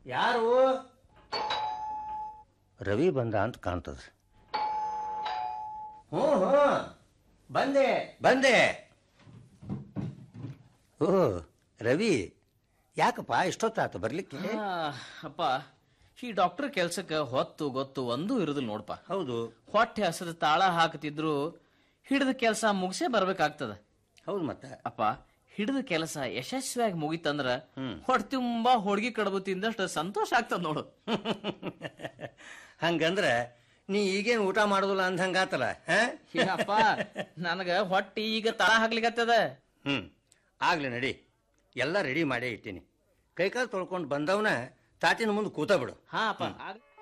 ಯಾರು ರವಿ ಬಂದ ಅಂತ ಕಾಣ್ತದ ಹ್ಞೂ ಹ್ಞೂ ಬಂದೆ ಬಂದೆ ಓ ರವಿ ಯಾಕಪ್ಪ ಇಷ್ಟೊತ್ತಾತು ಬರ್ಲಿಕ್ಕೆ ಆ, ಅಪ್ಪ ಈ ಡಾಕ್ಟರ್ ಕೆಲ್ಸಕ್ಕ ಹೊತ್ತು ಗೊತ್ತು ಒಂದೂ ಇರುದಿಲ್ಲ ನೋಡಪ್ಪ ಹೌದು ಹೊಟ್ಟೆ ಹಸದ ತಾಳ ಹಾಕತಿದ್ರು ಹಿಡಿದ ಕೆಲಸ ಮುಗಿಸೇ ಬರ್ಬೇಕಾಗ್ತದ ಹೌದು ಮತ್ತೆ ಅಪ್ಪ ಹಿಡಿದ ಕೆಲಸ ಯಶಸ್ವಿಯಾಗಿ ಮುಗಿತಂದ್ರ ಹ್ಮ್. ಹೊಟ್ಟೆ ತುಂಬಾ ಹೋಳ್ಗಿ ಕಡಬು ತಿಂದಷ್ಟು ಸಂತೋಷ ಆಗ್ತದ ನೋಡು ಹಂಗಂದ್ರ ನೀ ಈಗೇನು ಊಟ ಮಾಡೋದಿಲ್ಲ ಅಂದಂಗಾತಲ್ಲ ಹಾ ಅಪ್ಪ ನನಗ ಹೊಟ್ಟಿ ಈಗ ತಳ ಹಾಕ್ಲಿಕತ್ತದ ಹ್ಮ್ ಆಗ್ಲಿ ನಡಿ ಎಲ್ಲ ರೆಡಿ ಮಾಡೇ ಇಟ್ಟೀನಿ ಕೈಕಾಲು ತೊಳ್ಕೊಂಡು ಬಂದವನ ತಾತಿನ ಮುಂದೆ ಕೂತ ಬಿಡು ಹಾ ಅಪ್ಪ ಆಗ್-